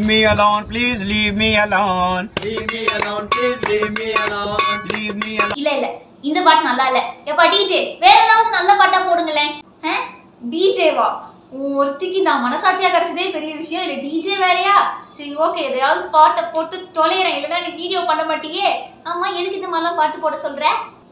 me alone, please leave me alone. Leave me alone, please leave me alone. Leave me alone. இல்ல இல்ல இந்த பாட்டு நல்லா இல்ல எப்பா டிஜே வேற ஏதாவது நல்ல பாட்டா போடுங்களேன் டிஜேவா ஒருத்திக்கு நான் மனசாட்சியா கிடைச்சதே பெரிய விஷயம் இல்ல டிஜே வேறயா சரி ஓகே எதையாவது பாட்டை போட்டு தொலைறேன் இல்லைன்னா நீ வீடியோ பண்ண மாட்டியே ஆமா எதுக்கு இந்த மாதிரிலாம் பாட்டு போட சொல்ற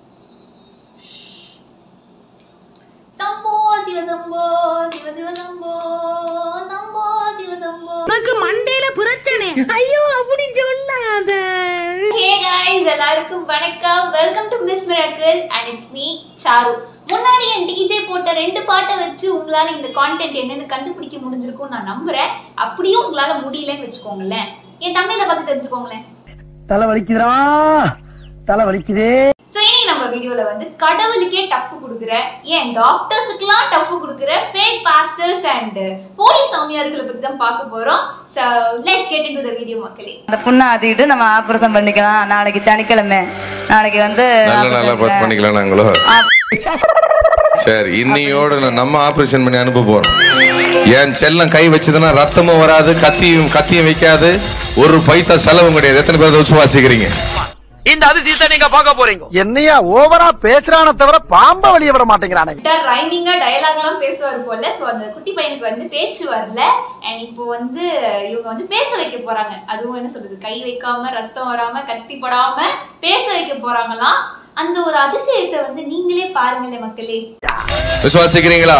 சம்போ சிவ சம்போ சிவ சிவ சம்போ சம்போ சிவ சம்போ உனக்கு மண்டையில பிரச்சனை ஐயோ அப்படி சொல்லாத ஹே guys எல்லாருக்கும் வணக்கம் welcome to miss miracle and it's me Charu முன்னாடி என் டிஜே போட்ட ரெண்டு பாட்டை வச்சு உங்களால இந்த கான்டென்ட் என்னன்னு கண்டுபிடிக்க முடிஞ்சிருக்கும் நான் நம்புறேன் அப்படியும் உங்களால முடியலன்னு வச்சுக்கோங்களேன் என் தமிழை பார்த்து தெரிஞ்சுக்கோங்களேன் தலை வலிக்குதுடா தலை வலிக்குதே ஸோ இன்னைக்கு நம்ம வீடியோல வந்து கடவுளுக்கே டஃப் கொடுக்குற ஏன் டாக்டர்ஸுக்குலாம் டஃப் கொடுக்குற ஃபேக் பாஸ்டர்ஸ் அண்ட் போலி சாமியார்களை பத்தி தான் பார்க்க போறோம் so let's get into the மக்களே அந்த புண்ணை ஆத்திக்கிட்டு நம்ம ஆபரேஷன் பண்ணிக்கலாம் நாளைக்கு சனிக்கிழமை நாளைக்கு வந்து நல்ல நல்லா பார்த்து பண்ணிக்கலாம் நாங்களோ சரி இன்னையோட நான் நம்ம ஆபரேஷன் பண்ணி அனுப்ப போறோம் என் செல்லம் கை வச்சதுன்னா ரத்தமும் வராது கத்தியும் கத்தியும் வைக்காது ஒரு பைசா செலவும் கிடையாது எத்தனை பேர் அதை விசுவாசிக்கிறீங்க இந்த அதிசயத்தை நீங்க பார்க்க போறீங்க என்னையா ஓவரா பேசுறான தவிர பாம்ப வெளிய விட மாட்டேங்கிறானே ரைமிங்கா டயலாக்லாம் பேசுவார் போல ஸோ அந்த குட்டி பையனுக்கு வந்து பேச்சு வரல அண்ட் இப்போ வந்து இவங்க வந்து பேச வைக்க போறாங்க அதுவும் என்ன சொல்றது கை வைக்காம ரத்தம் வராம கத்தி படாம பேச வைக்க போறாங்களாம் அந்த ஒரு அதிசயத்தை வந்து நீங்களே பாருங்களேன் மக்களே விசுவாசிக்கிறீங்களா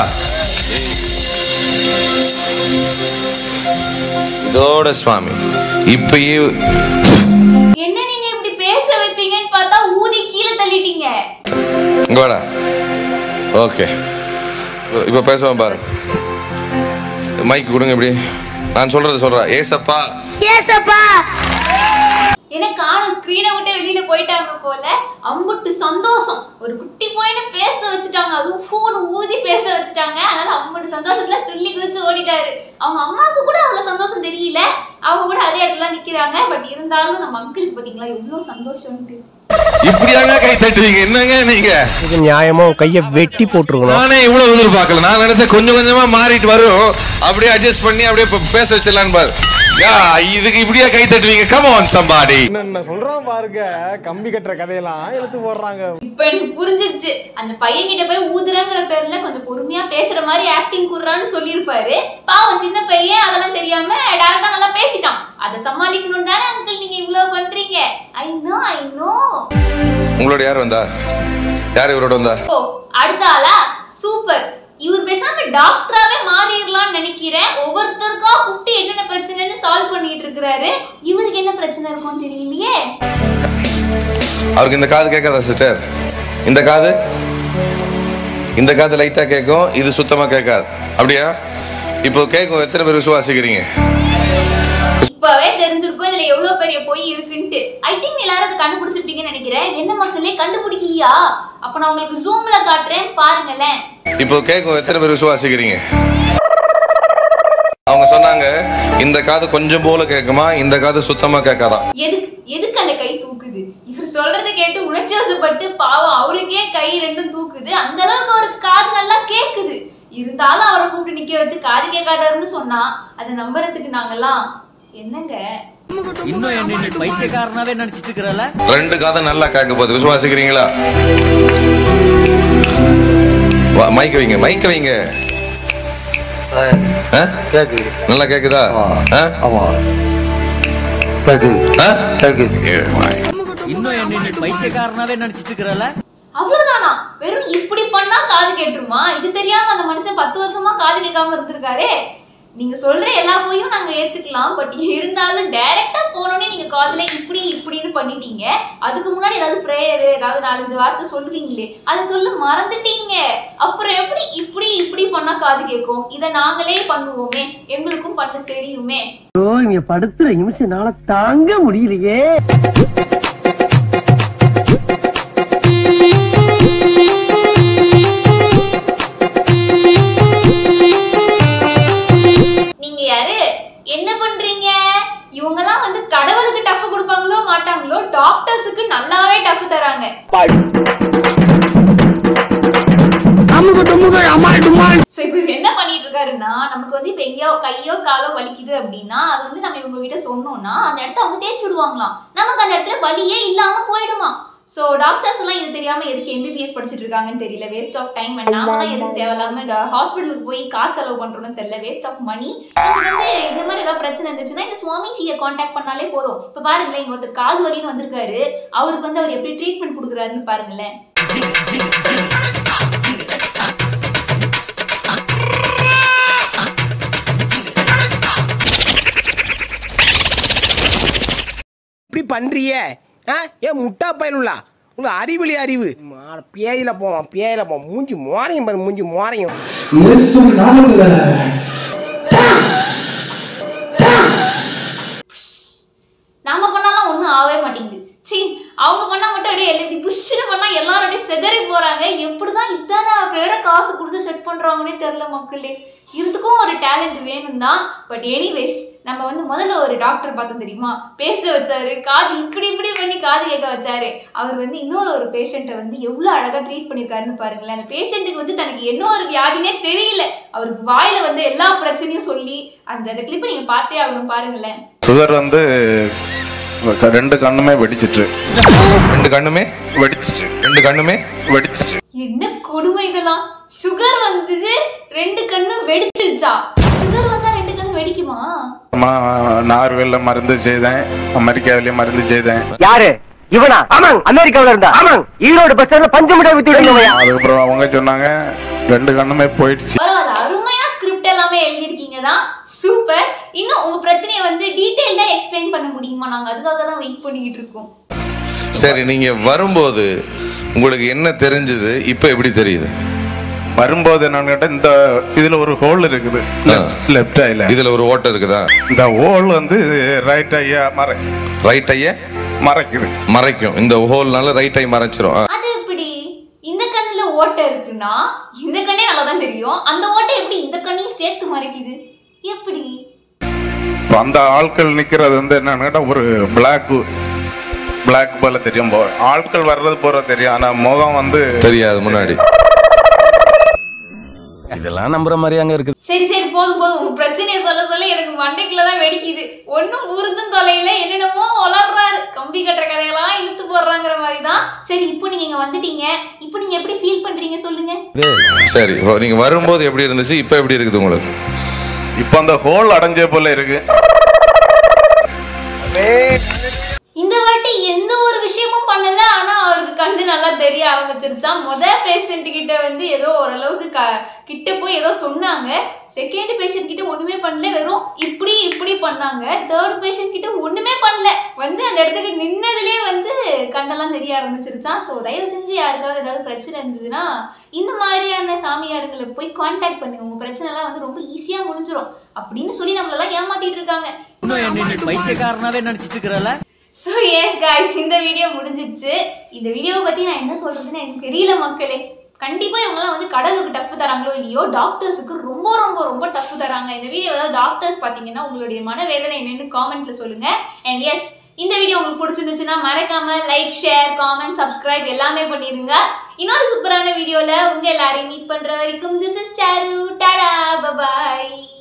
இதோட சுவாமி இப்பயே என்ன நீங்க இப்படி பேச வைப்பீங்கன்னு பார்த்தா ஊதி கீழே தள்ளிட்டீங்க இங்க வாடா ஓகே இப்போ பேசுவேன் பாரு மைக் கொடுங்க இப்படி நான் சொல்றது சொல்றேன் ஏசப்பா ஏன்னா காணும் ஸ்க்ரீனை விட்டு வெளியில போயிட்டாங்க போல அம்புட்டு சந்தோஷம் ஒரு குட்டி பையனை பேச வச்சுட்டாங்க அதுவும் ஃபோன் ஊதி பேச வச்சுட்டாங்க அதனால அம்புட்டு சந்தோஷத்துல துள்ளி குதிச்சு ஓடிட்டாரு அவங்க அம்மாவுக்கு கூட அவ்வளவு சந்தோஷம் தெரியல அவங்க கூட அதே இடத்துல நிக்கிறாங்க பட் இருந்தாலும் நம்ம அங்கிளுக்கு பாத்தீங்களா எவ்வளவு சந்தோஷம்ட்டு இப்படியாங்க கை தட்டுவீங்க என்னங்க நீங்க இது நியாயமா கைய வெட்டி போட்டுருக்கணும் நானே இவ்வளவு எதிர்பார்க்கல நான் நினைச்சேன் கொஞ்சம் கொஞ்சமா மாறிட்டு வரும் அப்படியே அட்ஜஸ்ட் பண்ணி அப்படியே இப்ப பேச வச்சிடலான்னு பாரு யா, இதுக்கு இப்படியா கை தட்டுவீங்க கம் ஆன் சம்பாடி என்ன சொல்றான் பாருங்க கம்பி கட்டுற கதையெல்லாம் எடுத்து போடுறாங்க இப்ப எனக்கு புரிஞ்சிருச்சு அந்த பையன் கிட்ட போய் ஊதுறங்கிற பேர்ல கொஞ்சம் பொறுமையா பேசுற மாதிரி ஆக்டிங் குடுறான்னு சொல்லியிருப்பாரு பாவம் சின்ன பையன் அதெல்லாம் தெரியாம டேரக்டா நல்லா பேசிட்டான் அதை சமாளிக்கணும் தானே அங்கிள் நீங்க இவ்வளவு பண்றீங்க ஐ நோ ஐ நோ உங்களோட யார் வந்தா யார் இவரோட வந்தா ஓ அடுத்த ஆளா சூப்பர் இவர் பேசாம டாக்டராவே மாறிடலாம்னு நினைக்கிறேன் ஒவ்வொருத்தருக்கா கூப்பிட்டு என்னென்ன பிரச்சனைன்னு சால்வ் பண்ணிட்டு இருக்கிறாரு இவருக்கு என்ன பிரச்சனை இருக்கும்னு தெரியலையே அவருக்கு இந்த காது கேட்காதா சிஸ்டர் இந்த காது இந்த காது லைட்டா கேட்கும் இது சுத்தமா கேட்காது அப்படியா இப்போ கேட்கும் எத்தனை பேர் விசுவாசிக்கிறீங்க இப்பவே தெரிஞ்சிருக்கும் இதுல எவ்வளவு பெரிய பொய் இருக்குன்ட்டு ஐ திங்க் எல்லாரும் அதை கண்டுபிடிச்சிருப்பீங்கன்னு நினைக்கிறேன் என்ன மக்களே கண்டுபிடிக்கலையா அப்ப நான் உங்களுக்கு ஜூம்ல காட்டுறேன் பாருங்களேன் இப்போ கேட்கும் எத்தனை பேர் விசுவாசிக்கிறீங்க அவங்க சொன்னாங்க இந்த காது கொஞ்சம் போல கேட்குமா இந்த காது சுத்தமா கேட்காதா எதுக்கு எதுக்கு அந்த கை தூக்குது இவர் சொல்றத கேட்டு உணர்ச்சி வசப்பட்டு பாவம் அவருக்கே கை ரெண்டும் தூக்குது அந்த அளவுக்கு அவருக்கு காது நல்லா கேக்குது இருந்தாலும் அவரை கூப்பிட்டு நிக்க வச்சு காது கேட்காதாருன்னு சொன்னா அதை நம்புறதுக்கு நாங்கெல்லாம் என்னங்க இன்னும் என்ன பைத்தியக்காரனாவே நினைச்சிட்டு இருக்கிறல ரெண்டு காதும் நல்லா கேட்க போகுது விசுவாசிக்கிறீங்களா வா, மைக்க வைங்க மைக்க வைங்க ஆ? நல்லா கேக்குதா ஆ? ஆ? ஏழு வாய். இன்னும் என்ன பைத்தியக்காரனாவே நினைச்சிட்டு இருக்கிறல அவ்வளவுதானா வெறும் இப்படி பண்ணா காது கேட்டுருமா இது தெரியாம அந்த மனுஷன் பத்து வருஷமா காது கேட்காம இருந்திருக்காரே நீங்க சொல்ற எல்லா பொய்யும் நாங்க ஏத்துக்கலாம் பட் இருந்தாலும் டைரக்டா போனோடனே நீங்க காதுல இப்படி இப்படின்னு பண்ணிட்டீங்க அதுக்கு முன்னாடி ஏதாவது ப்ரேயர் ஏதாவது நாலஞ்சு வார்த்தை சொல்லுவீங்களே அதை சொல்ல மறந்துட்டீங்க அப்புறம் எப்படி இப்படி இப்படி பண்ணா காது கேட்கும் இதை நாங்களே பண்ணுவோமே எங்களுக்கும் பண்ண தெரியுமே ஐயோ இங்க படுத்துற நிமிஷம்னால தாங்க முடியலையே நீங்க யாரு என்ன பண்றீங்க இவங்கெல்லாம் வந்து கடவுளுக்கு டஃப் கொடுப்பாங்களோ மாட்டாங்களோ டாக்டர்ஸுக்கு நல்லாவே டஃப் தராங்க அமுக டுமுக அமால் டுமால் சோ இப்போ இவர் என்ன பண்ணிட்டு இருக்காரு டாக்டர்னா நமக்கு வந்து இப்போ எங்கேயோ கையோ காலோ வலிக்குது அப்படின்னா அது வந்து நம்ம இவங்க கிட்ட சொன்னோம்னா அந்த இடத்த அவங்க தேய்ச்சி விடுவாங்களாம் நமக்கு அந்த இடத்துல வலியே இல்லாம போயிடுமா ஸோ டாக்டர்ஸ் எல்லாம் இது தெரியாம எதுக்கு எம்பிபிஎஸ் படிச்சுட்டு இருக்காங்கன்னு தெரியல வேஸ்ட் ஆஃப் டைம் அண்ட் நாமெல்லாம் எதுக்கு தேவையில்லாம ஹாஸ்பிட்டலுக்கு போய் காசு செலவு பண்றோம்னு தெரியல வேஸ்ட் ஆஃப் மணி வந்து இந்த மாதிரி ஏதாவது பிரச்சனை இருந்துச்சுன்னா இந்த சுவாமிஜியை காண்டாக்ட் பண்ணாலே போதும் இப்போ பாருங்களேன் இங்க ஒருத்தர் காது வலின்னு வந்திருக்காரு அவருக்கு வந்து அவர் எப்படி ட்ரீட்மெண்ட் கொடுக்குறாருன்னு பாருங்களேன் இப்படி பண்றிய ஆ ஏன் முட்டா பயலுள்ளா உங்க அறிவிலி அறிவு பேயில போவான் பேயில போவான் மூஞ்சி மோரையும் பாரு மூஞ்சி மோரையும் நாம பண்ணாலாம் ஒன்றும் ஆகவே மாட்டேங்குது சீ அவங்க பண்ணா மட்டும் அப்படியே எழுதி புஷ்ஷுன்னு பண்ணா எல்லாரும் அப்படியே செதறி போறாங்க எப்படிதான் இத்தனை பேரை காசு கொடுத்து செட் பண்றாங்கன்னே தெரியல மக்களே இதுக்கும் ஒரு டேலண்ட் வேணும் தான் பட் எனிவேஸ் நம்ம வந்து முதல்ல ஒரு டாக்டர் பார்த்தோம் தெரியுமா பேச வச்சாரு காது இப்படி இப்படி பண்ணி காது கேட்க வச்சாரு அவர் வந்து இன்னொரு ஒரு பேஷண்ட்டை வந்து எவ்வளோ அழகா ட்ரீட் பண்ணியிருக்காருன்னு பாருங்களேன் அந்த பேஷண்ட்டுக்கு வந்து தனக்கு என்ன ஒரு வியாதினே தெரியல அவருக்கு வாயில வந்து எல்லா பிரச்சனையும் சொல்லி அந்த அந்த கிளிப்பை நீங்க பார்த்தே ஆகணும் பாருங்களேன் சுகர் வந்து ரெண்டு கண்ணுமே வெடிச்சிட்டு ரெண்டு கண்ணுமே வெடிச்சிட்டு ரெண்டு கண்ணுமே வெடிச்சிட்டு என்ன கொடுமை இதெல்லாம் சுகர் வந்தது ரெண்டு கண்ணும் வெடிச்சிருச்சா சுகர் வந்தா ரெண்டு கண்ணு வெடிக்குமா நார்வேல மருந்து செய்தேன் அமெரிக்காவிலயும் மருந்து செய்தேன் யாரு இவனா ஆமாங் அமெரிக்காவுல இருந்தா ஆமாங் ஈரோடு பஸ் ஸ்டாண்ட்ல பஞ்சு மிட்டாய் வித்துடுங்க அதுக்கப்புறம் அவங்க சொன்னாங்க ரெண்டு கண்ணுமே போயிடுச்சு பரவாயில்ல அருமையா ஸ்கிரிப்ட் எல்லாமே எழுதியிருக்கீங்க தான் சூப்பர் இன்னும் உங்க பிரச்சனையை வந்து டீட்டெயில்டா எக்ஸ்பிளைன் பண்ண முடியுமா நாங்க அதுக்காக தான் வெயிட் பண்ணிக்கிட்டு இருக்கோம் சரி நீங்க வரும்போது உங்களுக்கு என்ன தெரிஞ்சது இப்ப எப்படி தெரியுது வரும்போது என்னன்னு கேட்டா இந்த இதுல ஒரு ஹோல் இருக்குது லெஃப்ட் ஐல இதுல ஒரு ஓட்டை இருக்குதா இந்த ஹோல் வந்து ரைட் ஐயா மறை ரைட் ஐய மறைக்குது மறைக்கும் இந்த ஹோல்னால ரைட் ஐ மறைச்சிரும் ஆ. அது எப்படி இந்த கண்ணுல ஓட்டை இருக்குன்னா இந்த கண்ணே நல்லா தான் தெரியும் அந்த ஓட்டை எப்படி இந்த கண்ணையும் சேர்த்து மறைக்குது எப்படி இப்போ அந்த ஆட்கள் நிக்கிறது வந்து என்னன்னு கேட்டா ஒரு பிளாக் பிளாக் போல தெரியும் போ ஆட்கள் வர்றது போற தெரியும் ஆனா முகம் வந்து தெரியாது முன்னாடி இதெல்லாம் நம்புற மாதிரி அங்க இருக்குது சரி சரி போதும் போதும் உங்க பிரச்சனையை சொல்ல சொல்ல எனக்கு மண்டைக்குள்ள தான் வெடிக்குது ஒன்றும் ஊருதும் தொலைல என்னென்னமோ வளர்றாரு கம்பி கட்டுற கதையெல்லாம் இழுத்து போடுறாங்கிற மாதிரி தான் சரி இப்போ நீங்க இங்க வந்துட்டீங்க இப்போ நீங்க எப்படி ஃபீல் பண்றீங்க சொல்லுங்க சரி இப்போ நீங்க வரும்போது எப்படி இருந்துச்சு இப்ப எப்படி இருக்குது உங்களுக்கு இப்போ அந்த ஹோல் அடைஞ்ச போல இருக்கு இந்த வாட்டி எந்த ஒரு விஷயமும் பண்ணல ஆனா அவருக்கு கண்ணு நல்லா தெரிய ஆரம்பிச்சிருச்சா முத பேஷண்ட் கிட்ட வந்து ஏதோ ஓரளவுக்கு க கிட்ட போய் ஏதோ சொன்னாங்க செகண்ட் பேஷண்ட் கிட்ட ஒண்ணுமே பண்ணல வெறும் இப்படி இப்படி பண்ணாங்க தேர்ட் பேஷண்ட் கிட்ட ஒண்ணுமே பண்ணல வந்து அந்த இடத்துக்கு நின்னதுலயே வந்து கண்ணெல்லாம் தெரிய ஆரம்பிச்சிருச்சா ஸோ தயவு செஞ்சு யாருக்காவது ஏதாவது பிரச்சனை இருந்ததுன்னா இந்த மாதிரியான சாமியார்களை போய் காண்டாக்ட் பண்ணுங்க உங்க பிரச்சனை எல்லாம் வந்து ரொம்ப ஈஸியா முடிஞ்சிரும் அப்படின்னு சொல்லி நம்மளெல்லாம் ஏமாத்திட்டு இருக்காங்க இன்னும் என்ன நீ பைத்தியக்காரனாவே நினைச்சிட்டு இருக்கிறல ஸோ எஸ் காய்ஸ் இந்த வீடியோ முடிஞ்சிச்சு இந்த வீடியோவை பற்றி நான் என்ன சொல்கிறதுன்னு எனக்கு தெரியல மக்களே கண்டிப்பாக இவங்கெல்லாம் வந்து கடலுக்கு டஃப் தராங்களோ இல்லையோ டாக்டர்ஸுக்கு ரொம்ப ரொம்ப ரொம்ப டஃப் தராங்க இந்த வீடியோ ஏதாவது டாக்டர்ஸ் பார்த்தீங்கன்னா உங்களுடைய மனவேதனை என்னன்னு காமெண்ட்ல சொல்லுங்க அண்ட் எஸ் இந்த வீடியோ உங்களுக்கு பிடிச்சிருந்துச்சுன்னா மறக்காம லைக் ஷேர் காமெண்ட் சப்ஸ்கிரைப் எல்லாமே பண்ணிருங்க இன்னொரு சூப்பரான வீடியோல உங்க எல்லாரையும் மீட் பண்ற வரைக்கும் திஸ் இஸ் சாரு டாடா பபாய்